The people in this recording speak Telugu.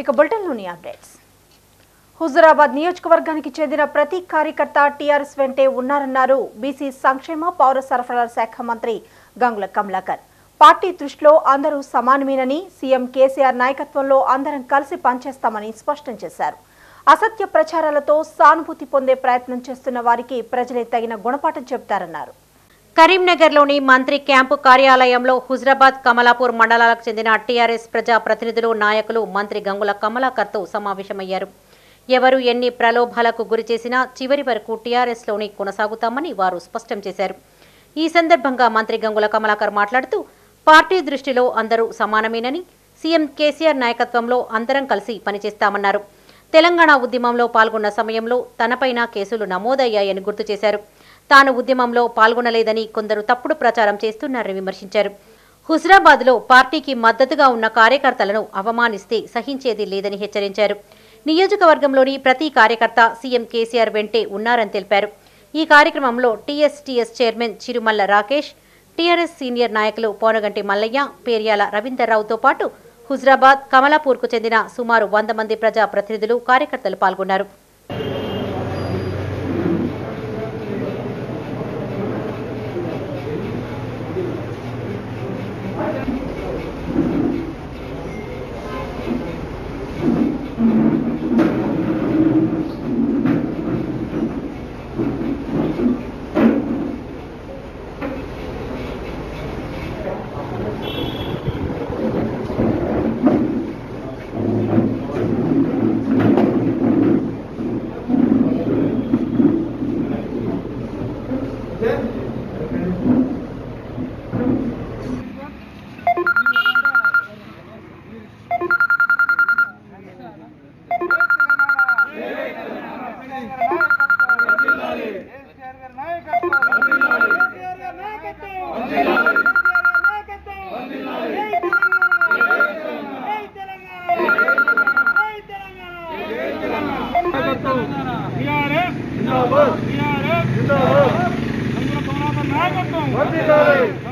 ఇక బులెటిన్లోని అప్డేట్స్ హుజురాబాద్ నియోజకవర్గానికి చెందిన ప్రతి కార్యకర్త టీఆర్ఎస్ వెంటే ఉన్నారన్నారు బీసీ సంక్షేమ పౌర సరఫరాల శాఖ మంత్రి గంగుల కమలాకర్ పార్టీ దృష్టిలో అందరూ సమానమేనని సీఎం కేసీఆర్ నాయకత్వంలో అందరం కలిసి పనిచేస్తామని స్పష్టం చేశారు అసత్య ప్రచారాలతో సానుభూతి పొందే ప్రయత్నం చేస్తున్న వారికి ప్రజలే తగిన గుణపాఠం చెబుతారన్నారు కరీంనగర్లోని మంత్రి క్యాంపు కార్యాలయంలో హుజరాబాద్ కమలాపూర్ మండలాలకు చెందిన టీఆర్ఎస్ ప్రజా ప్రతినిధులు నాయకులు మంత్రి గంగుల కమలాకర్తో సమావేశమయ్యారు ఎవరు ఎన్ని ప్రలోభాలకు గురి చేసినా చివరి వరకు టీఆర్ఎస్లోనే కొనసాగుతామని వారు స్పష్టం చేశారు ఈ సందర్భంగా మంత్రి గంగుల కమలాకర్ మాట్లాడుతూ పార్టీ దృష్టిలో అందరూ సమానమేనని సీఎం కేసీఆర్ నాయకత్వంలో అందరం కలిసి పనిచేస్తామన్నారు తెలంగాణ ఉద్యమంలో పాల్గొన్న సమయంలో తనపైన కేసులు నమోదయ్యాయని గుర్తు చేశారు తాను ఉద్యమంలో పాల్గొనలేదని కొందరు తప్పుడు ప్రచారం చేస్తున్నారని విమర్శించారు హుజరాబాద్లో పార్టీకి మద్దతుగా ఉన్న కార్యకర్తలను అవమానిస్తే సహించేది లేదని హెచ్చరించారు నియోజకవర్గంలోని ప్రతి కార్యకర్త సీఎం కేసీఆర్ వెంటే ఉన్నారని తెలిపారు ఈ కార్యక్రమంలో TSTS chairman Chirumalla Rakesh TRS senior నాయకులు పోనగంటి మల్లయ్య పేర్యాల రవీందర్రావుతో పాటు హుజరాబాద్ కమలాపూర్కు చెందిన సుమారు వంద మంది ప్రజా ప్రతినిధులు కార్యకర్తలు పాల్గొన్నారు టిఆర్ఎస్ జిందాబాద్ టిఆర్ఎస్ జిందాబాద్ నాయకత్వం